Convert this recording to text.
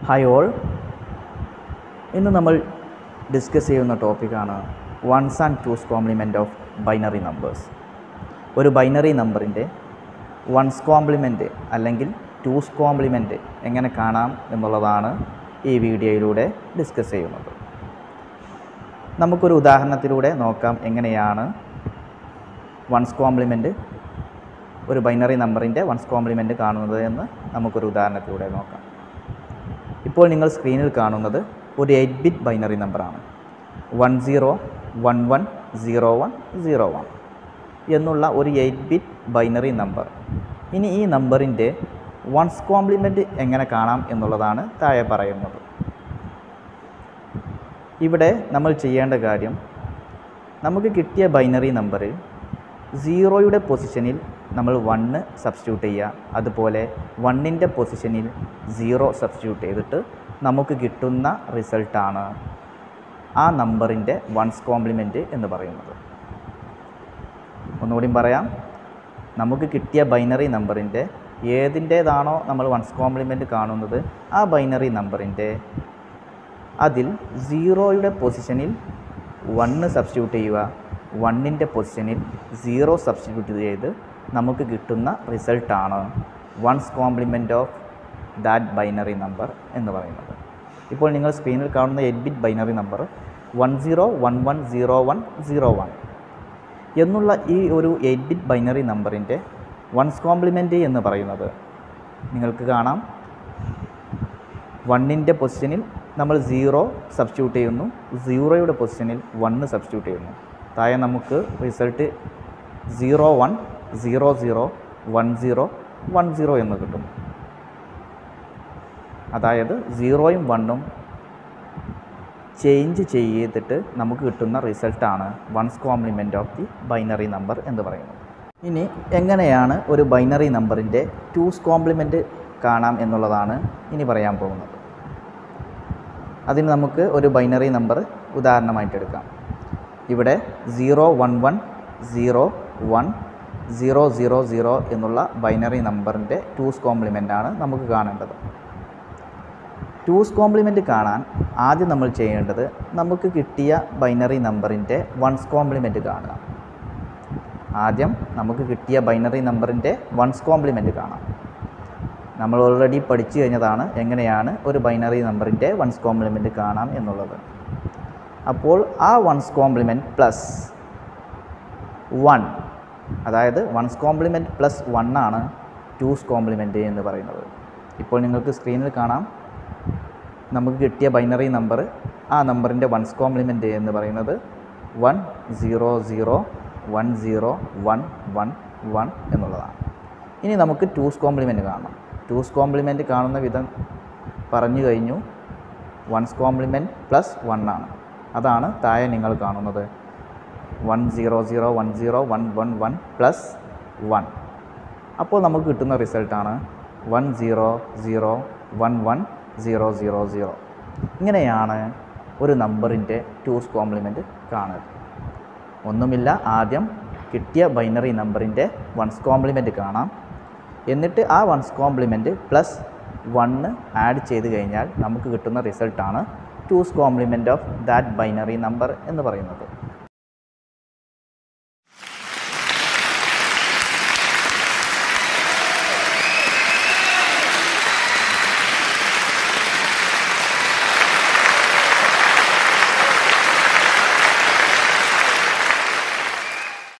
hi all ഇന്ന് നമ്മൾ discuss ചെയ്യുന്ന ടോപ്പിക്കാണ് one's and two's complement of binary numbers ഒരു ബൈനറി നമ്പറിൻ്റെ വൺസ് കോംപ്ലിമെൻറ്റ് അല്ലെങ്കിൽ ടൂസ് കോംപ്ലിമെൻറ്റ് എങ്ങനെ കാണാം എന്നുള്ളതാണ് ഈ വീഡിയോയിലൂടെ ഡിസ്കസ് ചെയ്യുന്നത് നമുക്കൊരു ഉദാഹരണത്തിലൂടെ നോക്കാം എങ്ങനെയാണ് വൺസ് കോംപ്ലിമെൻറ്റ് ഒരു ബൈനറി നമ്പറിൻ്റെ വൺസ് കോംപ്ലിമെൻറ്റ് കാണുന്നത് എന്ന് നമുക്കൊരു ഉദാഹരണത്തിലൂടെ നോക്കാം ഇപ്പോൾ നിങ്ങൾ സ്ക്രീനിൽ കാണുന്നത് ഒരു എയ്റ്റ് ബിറ്റ് ബൈനറി നമ്പറാണ് one zero one one zero one zero one എന്നുള്ള ഒരു എയ്റ്റ് ബിറ്റ് ബൈനറി നമ്പർ ഇനി ഈ നമ്പറിൻ്റെ വൺസ് കോംപ്ലിമെൻറ്റ് എങ്ങനെ കാണാം എന്നുള്ളതാണ് താഴെ പറയുന്നത് ഇവിടെ നമ്മൾ ചെയ്യേണ്ട കാര്യം നമുക്ക് കിട്ടിയ ബൈനറി നമ്പറിൽ സീറോയുടെ പൊസിഷനിൽ നമ്മൾ വണ്ണ് സബ്സ്റ്റിറ്റ്യൂട്ട് ചെയ്യുക അതുപോലെ വണ്ണിൻ്റെ പൊസിഷനിൽ സീറോ സബ്സ്റ്റിറ്റ്യൂട്ട് ചെയ്തിട്ട് നമുക്ക് കിട്ടുന്ന റിസൾട്ടാണ് ആ നമ്പറിൻ്റെ വൺസ് കോംപ്ലിമെൻറ്റ് എന്ന് പറയുന്നത് ഒന്നുകൂടി പറയാം നമുക്ക് കിട്ടിയ ബൈനറി നമ്പറിൻ്റെ ഏതിൻ്റേതാണോ നമ്മൾ വൺസ് കോംപ്ലിമെൻറ്റ് കാണുന്നത് ആ ബൈനറി നമ്പറിൻ്റെ അതിൽ സീറോയുടെ പൊസിഷനിൽ വണ്ണ് സബ്സ്റ്റിറ്റ്യൂട്ട് ചെയ്യുക വണ്ണിൻ്റെ പൊസിഷനിൽ സീറോ സബ്സ്റ്റിറ്റ്യൂട്ട് ചെയ്ത് നമുക്ക് കിട്ടുന്ന റിസൾട്ടാണ് one's complement of that binary number എന്ന് പറയുന്നത് ഇപ്പോൾ നിങ്ങൾ സ്ക്രീനിൽ കാണുന്ന eight bit binary number one zero one one zero one zero one എന്നുള്ള ഈ ഒരു എയ്റ്റ് ബിറ്റ് ബൈനറി നമ്പറിൻ്റെ വൺസ് കോംപ്ലിമെൻറ്റ് എന്ന് പറയുന്നത് നിങ്ങൾക്ക് കാണാം വണ്ണിൻ്റെ പൊസിഷനിൽ നമ്മൾ സീറോ സബ്സ്റ്റിറ്റ്യൂട്ട് ചെയ്യുന്നു സീറോയുടെ പൊസിഷനിൽ വണ്ണ് സബ്സ്റ്റിറ്റ്യൂട്ട് ചെയ്യുന്നു താഴെ നമുക്ക് result zero one zero zero one zero one zero എന്ന് കിട്ടും അതായത് സീറോയും വണ്ണും ചേഞ്ച് ചെയ്തിട്ട് നമുക്ക് കിട്ടുന്ന റിസൾട്ടാണ് one's complement of the binary number എന്ന് പറയുന്നത് ഇനി എങ്ങനെയാണ് ഒരു ബൈനറി നമ്പറിൻ്റെ ടൂസ് കോംപ്ലിമെൻറ്റ് കാണാം എന്നുള്ളതാണ് ഇനി പറയാൻ പോകുന്നത് അതിന് നമുക്ക് ഒരു ബൈനറി നമ്പർ ഉദാഹരണമായിട്ട് എടുക്കാം ഇവിടെ zero one one zero one zero zero zero എന്നുള്ള ബൈനറി നമ്പറിൻ്റെ ടൂസ് കോംപ്ലിമെൻ്റ് ആണ് നമുക്ക് കാണേണ്ടത് ടൂസ് കോംപ്ലിമെൻറ്റ് കാണാൻ ആദ്യം നമ്മൾ ചെയ്യേണ്ടത് നമുക്ക് കിട്ടിയ ബൈനറി നമ്പറിൻ്റെ വൺസ് കോംപ്ലിമെൻറ്റ് കാണുക ആദ്യം നമുക്ക് കിട്ടിയ ബൈനറി നമ്പറിൻ്റെ വൺസ് കോംപ്ലിമെൻറ്റ് കാണാം നമ്മൾ ഓൾറെഡി പഠിച്ചു കഴിഞ്ഞതാണ് എങ്ങനെയാണ് ഒരു ബൈനറി നമ്പറിൻ്റെ വൺസ് കോംപ്ലിമെൻറ്റ് കാണാം എന്നുള്ളത് അപ്പോൾ ആ വൺസ് കോംപ്ലിമെൻറ്റ് പ്ലസ് വൺ അതായത് വൺസ് കോംപ്ലിമെൻറ്റ് പ്ലസ് വൺ ആണ് ടൂസ് കോംപ്ലിമെൻറ്റ് എന്ന് പറയുന്നത് ഇപ്പോൾ നിങ്ങൾക്ക് സ്ക്രീനിൽ കാണാം നമുക്ക് കിട്ടിയ ബൈനറി നമ്പർ ആ നമ്പറിൻ്റെ വൺസ് കോംപ്ലിമെൻറ്റ് എന്ന് പറയുന്നത് one zero zero one zero one one one എന്നുള്ളതാണ് ഇനി നമുക്ക് ടൂസ് കോംപ്ലിമെൻറ്റ് കാണണം ടൂസ് കോംപ്ലിമെൻറ്റ് കാണുന്ന വിധം പറഞ്ഞു കഴിഞ്ഞു വൺസ് കോംപ്ലിമെൻറ്റ് പ്ലസ് വൺ ആണ് അതാണ് താഴെ നിങ്ങൾ കാണുന്നത് one zero zero one zero one one one plus one അപ്പോൾ നമുക്ക് കിട്ടുന്ന റിസൾട്ടാണ് one zero zero one one zero zero zero ഇങ്ങനെയാണ് ഒരു നമ്പറിൻ്റെ ടൂസ് കോംപ്ലിമെൻറ്റ് കാണുക ഒന്നുമില്ല ആദ്യം കിട്ടിയ ബൈനറി നമ്പറിൻ്റെ വൺസ് കോംപ്ലിമെൻറ്റ് കാണാം എന്നിട്ട് ആ one's complement plus one add ചെയ്ത് കഴിഞ്ഞാൽ നമുക്ക് കിട്ടുന്ന റിസൾട്ടാണ് two's complement of that binary number എന്ന് പറയുന്നത്